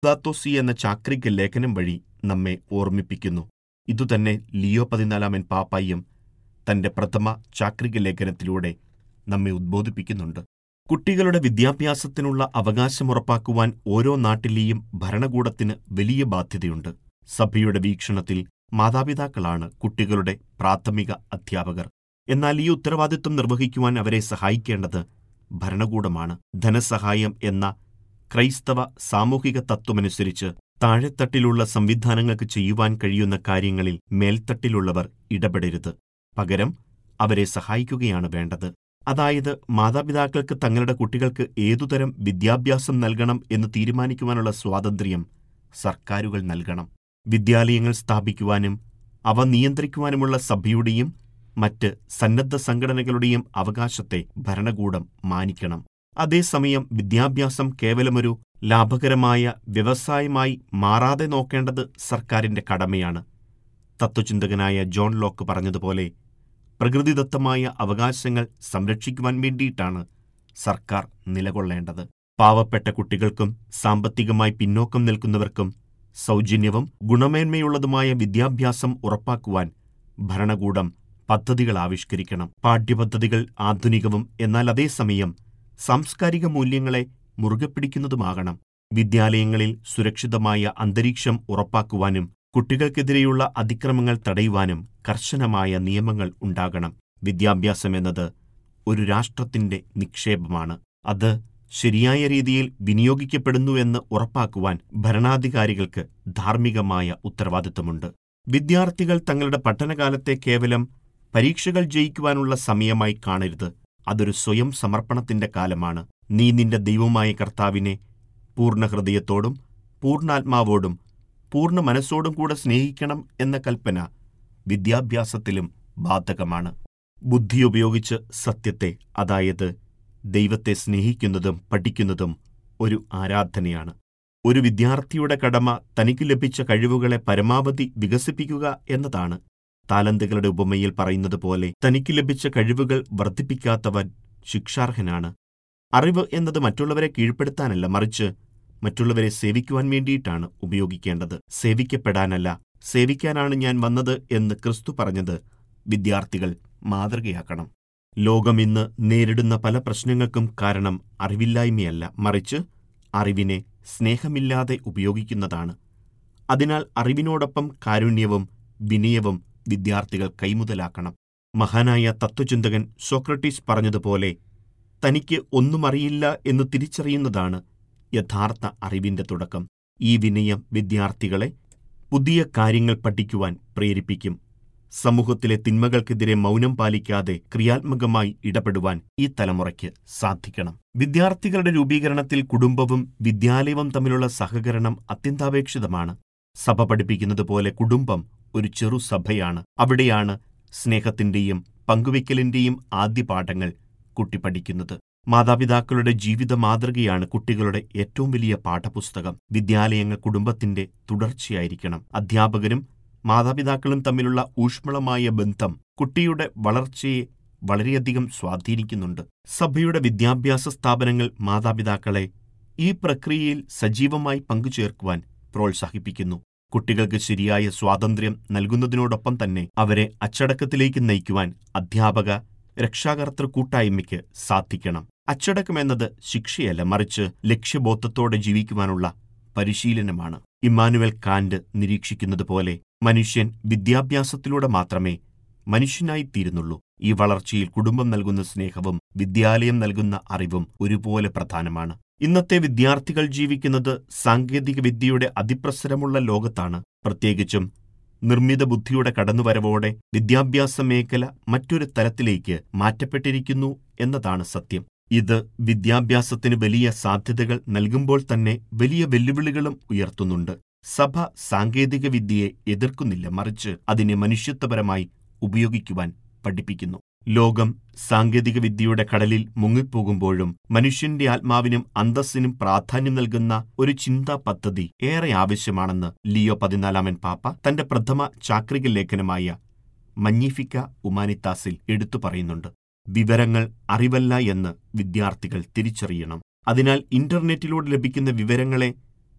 ലൗദാത്തോസി എന്ന ചാക്രിക ലേഖനം വഴി നമ്മെ ഓർമ്മിപ്പിക്കുന്നു ഇതുതന്നെ ലിയോ പതിനാലാമൻ പാപ്പായും തന്റെ പ്രഥമ ചാക്രിക ലേഖനത്തിലൂടെ നമ്മെ ഉദ്ബോധിപ്പിക്കുന്നുണ്ട് കുട്ടികളുടെ വിദ്യാഭ്യാസത്തിനുള്ള അവകാശം ഉറപ്പാക്കുവാൻ ഓരോ നാട്ടിലെയും ഭരണകൂടത്തിന് വലിയ ബാധ്യതയുണ്ട് സഭയുടെ വീക്ഷണത്തിൽ മാതാപിതാക്കളാണ് കുട്ടികളുടെ പ്രാഥമിക അധ്യാപകർ എന്നാൽ ഈ ഉത്തരവാദിത്വം നിർവഹിക്കുവാൻ അവരെ സഹായിക്കേണ്ടത് ഭരണകൂടമാണ് ധനസഹായം എന്ന ക്രൈസ്തവ സാമൂഹിക തത്വമനുസരിച്ച് താഴെത്തട്ടിലുള്ള സംവിധാനങ്ങൾക്ക് ചെയ്യുവാൻ കഴിയുന്ന കാര്യങ്ങളിൽ മേൽത്തട്ടിലുള്ളവർ ഇടപെടരുത് പകരം അവരെ സഹായിക്കുകയാണ് വേണ്ടത് അതായത് മാതാപിതാക്കൾക്ക് തങ്ങളുടെ കുട്ടികൾക്ക് ഏതുതരം വിദ്യാഭ്യാസം നൽകണം എന്ന് തീരുമാനിക്കുവാനുള്ള സ്വാതന്ത്ര്യം സർക്കാരുകൾ നൽകണം വിദ്യാലയങ്ങൾ സ്ഥാപിക്കുവാനും അവ നിയന്ത്രിക്കുവാനുമുള്ള സഭയുടെയും മറ്റ് സന്നദ്ധ സംഘടനകളുടെയും അവകാശത്തെ ഭരണകൂടം മാനിക്കണം അതേസമയം വിദ്യാഭ്യാസം കേവലമൊരു ലാഭകരമായ വ്യവസായമായി മാറാതെ നോക്കേണ്ടത് സർക്കാരിന്റെ കടമയാണ് തത്വചിന്തകനായ ജോൺ ലോക്ക് പറഞ്ഞതുപോലെ പ്രകൃതിദത്തമായ അവകാശങ്ങൾ സംരക്ഷിക്കുവാൻ വേണ്ടിയിട്ടാണ് സർക്കാർ നിലകൊള്ളേണ്ടത് പാവപ്പെട്ട കുട്ടികൾക്കും സാമ്പത്തികമായി പിന്നോക്കം നിൽക്കുന്നവർക്കും സൗജന്യവും ഗുണമേന്മയുള്ളതുമായ വിദ്യാഭ്യാസം ഉറപ്പാക്കുവാൻ ഭരണകൂടം പദ്ധതികൾ ആവിഷ്കരിക്കണം പാഠ്യപദ്ധതികൾ ആധുനികവും എന്നാൽ അതേസമയം സാംസ്കാരിക മൂല്യങ്ങളെ മുറുകെ പിടിക്കുന്നതുമാകണം വിദ്യാലയങ്ങളിൽ സുരക്ഷിതമായ അന്തരീക്ഷം ഉറപ്പാക്കുവാനും കുട്ടികൾക്കെതിരെയുള്ള അതിക്രമങ്ങൾ തടയുവാനും കർശനമായ നിയമങ്ങൾ ഉണ്ടാകണം വിദ്യാഭ്യാസം എന്നത് ഒരു രാഷ്ട്രത്തിന്റെ നിക്ഷേപമാണ് അത് ശരിയായ രീതിയിൽ വിനിയോഗിക്കപ്പെടുന്നു എന്ന് ഉറപ്പാക്കുവാൻ ഭരണാധികാരികൾക്ക് ധാർമ്മികമായ ഉത്തരവാദിത്തമുണ്ട് വിദ്യാർത്ഥികൾ തങ്ങളുടെ പഠനകാലത്തെ കേവലം പരീക്ഷകൾ ജയിക്കുവാനുള്ള സമയമായി കാണരുത് അതൊരു സ്വയം സമർപ്പണത്തിന്റെ കാലമാണ് നീ നിന്റെ ദൈവമായ കർത്താവിനെ പൂർണ്ണ ഹൃദയത്തോടും പൂർണ്ണാത്മാവോടും പൂർണ്ണ മനസ്സോടും കൂടെ സ്നേഹിക്കണം എന്ന കൽപ്പന വിദ്യാഭ്യാസത്തിലും ബാധകമാണ് ബുദ്ധി ഉപയോഗിച്ച് സത്യത്തെ അതായത് ദൈവത്തെ സ്നേഹിക്കുന്നതും പഠിക്കുന്നതും ഒരു ആരാധനയാണ് ഒരു വിദ്യാർത്ഥിയുടെ കടമ തനിക്ക് ലഭിച്ച കഴിവുകളെ പരമാവധി വികസിപ്പിക്കുക എന്നതാണ് താലന്തുകളുടെ ഉപമയിൽ പറയുന്നത് പോലെ തനിക്ക് ലഭിച്ച കഴിവുകൾ വർദ്ധിപ്പിക്കാത്തവൻ ശിക്ഷാർഹനാണ് അറിവ് എന്നത് മറ്റുള്ളവരെ കീഴ്പ്പെടുത്താനല്ല മറിച്ച് മറ്റുള്ളവരെ സേവിക്കുവാൻ വേണ്ടിയിട്ടാണ് ഉപയോഗിക്കേണ്ടത് സേവിക്കപ്പെടാനല്ല സേവിക്കാനാണ് ഞാൻ വന്നത് എന്ന് ക്രിസ്തു പറഞ്ഞത് വിദ്യാർത്ഥികൾ മാതൃകയാക്കണം ലോകം ഇന്ന് നേരിടുന്ന പല പ്രശ്നങ്ങൾക്കും കാരണം അറിവില്ലായ്മയല്ല മറിച്ച് അറിവിനെ സ്നേഹമില്ലാതെ ഉപയോഗിക്കുന്നതാണ് അതിനാൽ അറിവിനോടൊപ്പം കാരുണ്യവും വിനയവും വിദ്യാർത്ഥികൾ കൈമുതലാക്കണം മഹാനായ തത്വചിന്തകൻ സോക്രട്ടീസ് പറഞ്ഞതുപോലെ തനിക്ക് ഒന്നും അറിയില്ല എന്ന് തിരിച്ചറിയുന്നതാണ് യഥാർത്ഥ അറിവിന്റെ തുടക്കം ഈ വിനയം വിദ്യാർത്ഥികളെ പുതിയ കാര്യങ്ങൾ പഠിക്കുവാൻ പ്രേരിപ്പിക്കും സമൂഹത്തിലെ തിന്മകൾക്കെതിരെ മൗനം പാലിക്കാതെ ക്രിയാത്മകമായി ഇടപെടുവാൻ ഈ തലമുറയ്ക്ക് സാധിക്കണം വിദ്യാർത്ഥികളുടെ രൂപീകരണത്തിൽ കുടുംബവും വിദ്യാലയവും തമ്മിലുള്ള സഹകരണം അത്യന്താപേക്ഷിതമാണ് സഭ പഠിപ്പിക്കുന്നതുപോലെ കുടുംബം ഒരു ചെറു സഭയാണ് അവിടെയാണ് സ്നേഹത്തിന്റെയും പങ്കുവയ്ക്കലിന്റെയും ആദ്യ പാഠങ്ങൾ കുട്ടി പഠിക്കുന്നത് മാതാപിതാക്കളുടെ ജീവിത മാതൃകയാണ് കുട്ടികളുടെ ഏറ്റവും വലിയ പാഠപുസ്തകം വിദ്യാലയങ്ങൾ കുടുംബത്തിന്റെ തുടർച്ചയായിരിക്കണം അധ്യാപകരും മാതാപിതാക്കളും തമ്മിലുള്ള ഊഷ്മളമായ ബന്ധം കുട്ടിയുടെ വളർച്ചയെ വളരെയധികം സ്വാധീനിക്കുന്നുണ്ട് സഭയുടെ വിദ്യാഭ്യാസ സ്ഥാപനങ്ങൾ മാതാപിതാക്കളെ ഈ പ്രക്രിയയിൽ സജീവമായി പങ്കുചേർക്കുവാൻ പ്രോത്സാഹിപ്പിക്കുന്നു കുട്ടികൾക്ക് ശരിയായ സ്വാതന്ത്ര്യം നൽകുന്നതിനോടൊപ്പം തന്നെ അവരെ അച്ചടക്കത്തിലേക്ക് നയിക്കുവാൻ അധ്യാപക രക്ഷാകർത്തൃ കൂട്ടായ്മയ്ക്ക് സാധിക്കണം അച്ചടക്കമെന്നത് ശിക്ഷയല്ല മറിച്ച് ലക്ഷ്യബോധത്തോടെ ജീവിക്കുവാനുള്ള പരിശീലനമാണ് ഇമ്മാനുവൽ കാന്റ് നിരീക്ഷിക്കുന്നതുപോലെ മനുഷ്യൻ വിദ്യാഭ്യാസത്തിലൂടെ മാത്രമേ മനുഷ്യനായി തീരുന്നുള്ളൂ ഈ വളർച്ചയിൽ കുടുംബം നൽകുന്ന സ്നേഹവും വിദ്യാലയം നൽകുന്ന അറിവും ഒരുപോലെ പ്രധാനമാണ് ഇന്നത്തെ വിദ്യാർത്ഥികൾ ജീവിക്കുന്നത് സാങ്കേതിക വിദ്യയുടെ അതിപ്രസരമുള്ള ലോകത്താണ് പ്രത്യേകിച്ചും നിർമ്മിത ബുദ്ധിയുടെ കടന്നുവരവോടെ വിദ്യാഭ്യാസ മേഖല മറ്റൊരു തലത്തിലേക്ക് മാറ്റപ്പെട്ടിരിക്കുന്നു എന്നതാണ് സത്യം ഇത് വിദ്യാഭ്യാസത്തിന് വലിയ സാധ്യതകൾ നൽകുമ്പോൾ തന്നെ വലിയ വെല്ലുവിളികളും ഉയർത്തുന്നുണ്ട് സഭ സാങ്കേതിക വിദ്യയെ എതിർക്കുന്നില്ല മറിച്ച് അതിനെ മനുഷ്യത്വപരമായി ഉപയോഗിക്കുവാൻ പഠിപ്പിക്കുന്നു ലോകം സാങ്കേതിക വിദ്യയുടെ കടലിൽ മുങ്ങിപ്പോകുമ്പോഴും മനുഷ്യന്റെ ആത്മാവിനും അന്തസ്സിനും പ്രാധാന്യം നൽകുന്ന ഒരു ചിന്താ പദ്ധതി ഏറെ ആവശ്യമാണെന്ന് ലിയോ പതിനാലാമൻ പാപ്പ തന്റെ പ്രഥമ ചാക്രിക ലേഖനമായ മഞ്ഞിഫിക്ക ഉമാനിത്താസിൽ എടുത്തു പറയുന്നുണ്ട് വിവരങ്ങൾ അറിവല്ല എന്ന് വിദ്യാർത്ഥികൾ തിരിച്ചറിയണം അതിനാൽ ഇന്റർനെറ്റിലൂടെ ലഭിക്കുന്ന വിവരങ്ങളെ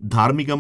ധാർമ്മിക